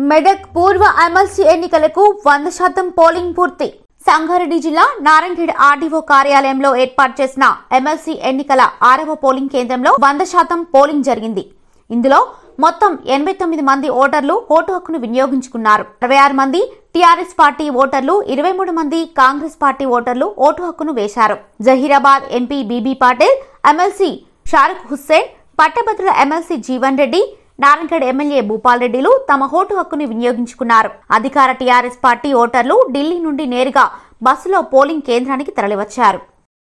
మెదక్ పూర్వ ఎమ్మెల్సీ ఎన్నికలకు వంద శాతం పోలింగ్ పూర్తి సంగారెడ్డి జిల్లా నారాయణఖేడ్ ఆర్డీఓ కార్యాలయంలో ఏర్పాటు చేసిన ఎమ్మెల్సీ ఎన్నికల ఆరవ పోలింగ్ కేంద్రంలో వంద శాతం పోలింగ్ జరిగింది ఇందులో మొత్తం ఎనభై తొమ్మిది మంది ఓటర్లు ఓటు హక్కును వినియోగించుకున్నారు ఇరవై ఆరు మంది టీఆర్ఎస్ పార్టీ ఓటర్లు ఇరవై మూడు మంది కాంగ్రెస్ పార్టీ ఓటర్లు ఓటు హక్కును వేశారు జహీరాబాద్ ఎంపీ బీబీ పాటిల్ ఎమ్మెల్సీ షారుఖ్ హుస్సేన్ పట్టభద్రుల ఎమ్మెల్సీ జీవన్ రెడ్డి నారాయణగఢ్ ఎమ్మెల్యే భూపాల్ రెడ్డిలు తమ ఓటు హక్కును వినియోగించుకున్నారు అధికార టీఆర్ఎస్ పార్టీ ఓటర్లు ఢిల్లీ నుండి నేరుగా బస్సులో పోలింగ్ కేంద్రానికి తరలివచ్చారు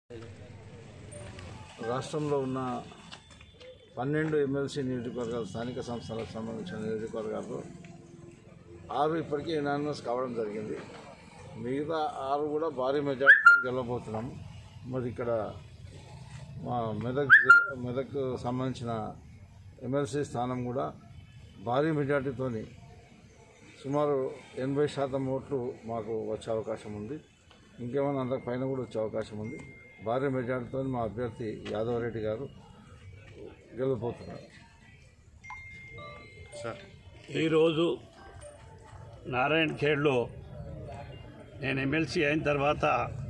రాష్ట్రంలో ఉన్న పన్నెండు ఎమ్మెల్సీ నియోజకవర్గాలు స్థానిక సంస్థలకు సంబంధించిన నియోజకవర్గాల్లో ఆరు ఇప్పటికీ ఎనానిమస్ కావడం జరిగింది మిగతా ఆరు కూడా భారీ మెజార్టీతో గెలవబోతున్నాం మరి ఇక్కడ మా మెదక్ జిల్లా మెదక్ సంబంధించిన ఎమ్మెల్సీ స్థానం కూడా భారీ మెజార్టీతోని సుమారు ఎనభై శాతం ఓట్లు మాకు వచ్చే అవకాశం ఉంది ఇంకేమైనా అంతకు పైన కూడా వచ్చే అవకాశం ఉంది భారీ మెజార్టీతో మా అభ్యర్థి యాదవ్ రెడ్డి గారు గెలిపోతున్నారు ఈరోజు నారాయణ ఖేడ్లో నేను ఎమ్మెల్సీ అయిన తర్వాత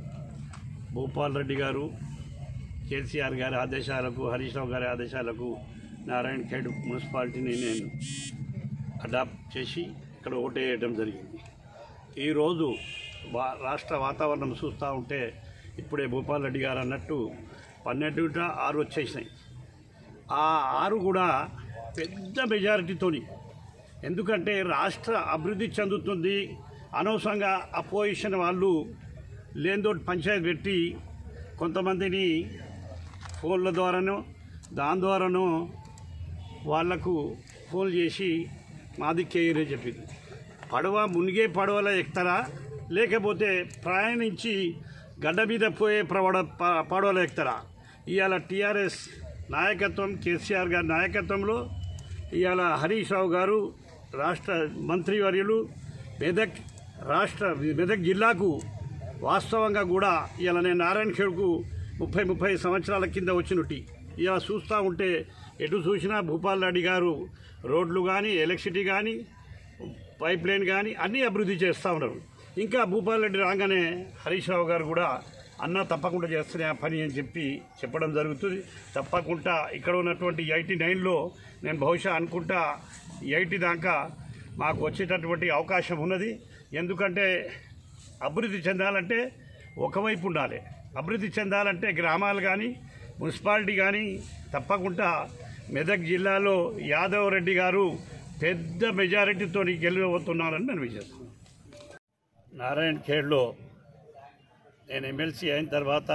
భూపాల్ రెడ్డి గారు కేసీఆర్ గారి ఆదేశాలకు హరీష్ రావు గారి ఆదేశాలకు నారాయణ ఖేడ్ మున్సిపాలిటీని నేను అడాప్ట్ చేసి ఇక్కడ ఓటేయడం జరిగింది ఈరోజు వా రాష్ట్ర వాతావరణం చూస్తూ ఉంటే ఇప్పుడే భూపాల్ రెడ్డి గారు అన్నట్టు పన్నెండుట ఆరు వచ్చేసినాయి ఆ ఆరు కూడా పెద్ద మెజారిటీతోని ఎందుకంటే రాష్ట్ర అభివృద్ధి చెందుతుంది అనవసరంగా అపోజిషన్ వాళ్ళు లేనిదోటి పంచాయతీ పెట్టి కొంతమందిని ఫోన్ల ద్వారానో దాని ద్వారానో వాళ్లకు ఫోన్ చేసి మాది కేయరే చెప్పింది పడవ మునిగే పడవల ఎక్కుతారా లేకపోతే ప్రయాణించి గడ్డ మీద పోయే ప్రవడ ప- పడవల ఎక్కుతారా ఇవాళ టీఆర్ఎస్ నాయకత్వం కేసీఆర్ గారి నాయకత్వంలో ఇవాళ హరీష్ రావు గారు రాష్ట్ర మంత్రివర్యులు మెదక్ రాష్ట్ర మెదక్ జిల్లాకు వాస్తవంగా కూడా ఇలా నేను నారాయణ ఖేడ్కు ముప్పై ముప్పై సంవత్సరాల కింద వచ్చినట్టు ఇలా చూస్తూ ఉంటే ఎటు చూసినా భూపాల్ రెడ్డి గారు రోడ్లు కానీ ఎలక్ట్రిసిటీ కానీ పైప్ లైన్ కానీ అన్నీ అభివృద్ధి చేస్తూ ఉన్నారు ఇంకా భూపాల్ రెడ్డి రాగానే హరీష్ రావు గారు కూడా అన్న తప్పకుండా చేస్తున్న ఆ పని అని చెప్పి చెప్పడం జరుగుతుంది తప్పకుండా ఇక్కడ ఉన్నటువంటి ఎయిటీ నైన్లో నేను బహుశా అనుకుంటా ఎయిటీ దాకా మాకు వచ్చేటటువంటి అవకాశం ఉన్నది ఎందుకంటే అభివృద్ధి చెందాలంటే ఒకవైపు ఉండాలి అభివృద్ధి చెందాలంటే గ్రామాలు కానీ మున్సిపాలిటీ కానీ తప్పకుండా మెదక్ జిల్లాలో యాదవ్ రెడ్డి గారు పెద్ద మెజారిటీతో గెలవబోతున్నారని నేను విశ్వసిస్తున్నాను నారాయణ ఖేడ్లో నేను ఎమ్మెల్సీ అయిన తర్వాత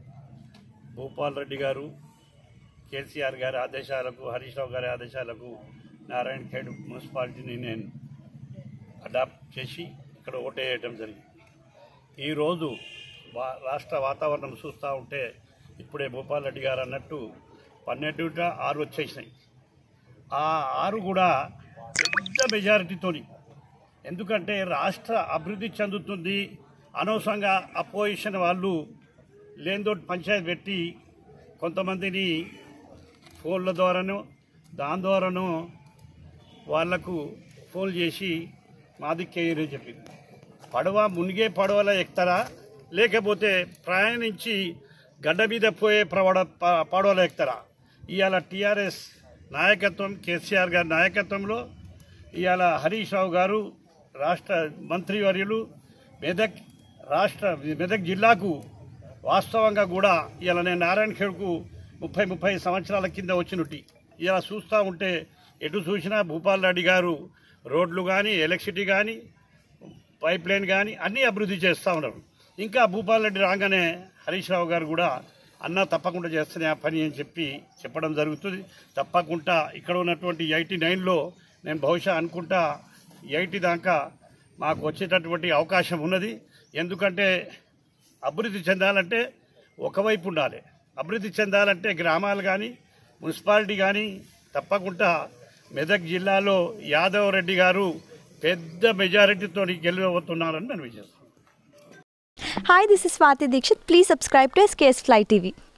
భూపాల్ రెడ్డి గారు కేసీఆర్ గారి ఆదేశాలకు హరీష్ రావు గారి ఆదేశాలకు నారాయణ ఖేడ్ మున్సిపాలిటీని నేను అడాప్ట్ చేసి ఇక్కడ ఓటేయడం జరిగింది ఈరోజు వా రాష్ట్ర వాతావరణం చూస్తూ ఉంటే ఇప్పుడే భూపాల్ రెడ్డి గారు అన్నట్టు పన్నెండుట ఆరు వచ్చేసినాయి ఆ ఆరు కూడా పెద్ద మెజారిటీతోని ఎందుకంటే రాష్ట్ర అభివృద్ధి చెందుతుంది అనవసరంగా అపోజిషన్ వాళ్ళు లేనిదోటి పంచాయతీ పెట్టి కొంతమందిని ఫోన్ల ద్వారానో దాని ద్వారానో వాళ్లకు ఫోన్ చేసి మాది కేయరే చెప్పింది పడవ మునిగే పడవల ఎక్కుతారా లేకపోతే ప్రయాణించి గడ్డ మీద పోయే ప్రవడ ప- పడవల ఎక్కుతారా ఇవాళ టీఆర్ఎస్ నాయకత్వం కేసీఆర్ గారి నాయకత్వంలో ఇవాళ హరీష్ రావు గారు రాష్ట్ర మంత్రివర్యులు మెదక్ రాష్ట్ర మెదక్ జిల్లాకు వాస్తవంగా కూడా ఇలా నేను నారాయణ ఖేడ్కు ముప్పై ముప్పై సంవత్సరాల కింద వచ్చినట్టు ఇలా చూస్తూ ఉంటే ఎటు చూసినా భూపాల్ రెడ్డి గారు రోడ్లు కానీ ఎలక్ట్రిసిటీ కానీ పైప్ లైన్ కానీ అన్నీ అభివృద్ధి చేస్తూ ఉన్నారు ఇంకా భూపాల్ రెడ్డి రాగానే హరీష్ రావు గారు కూడా అన్న తప్పకుండా చేస్తున్న ఆ పని అని చెప్పి చెప్పడం జరుగుతుంది తప్పకుండా ఇక్కడ ఉన్నటువంటి ఎయిటీ నైన్లో నేను బహుశా అనుకుంటా ఎయిటీ దాకా మాకు వచ్చేటటువంటి అవకాశం ఉన్నది ఎందుకంటే అభివృద్ధి చెందాలంటే ఒకవైపు ఉండాలి అభివృద్ధి చెందాలంటే గ్రామాలు కానీ మున్సిపాలిటీ కానీ తప్పకుండా మెదక్ జిల్లాలో యాదవ్ రెడ్డి గారు పెద్ద మెజారిటీతో గెలవబోతున్నారని నేను విశ్వసిస్తున్నాను Hi, this is Swati Dikshit. Please subscribe to SKS Fly TV.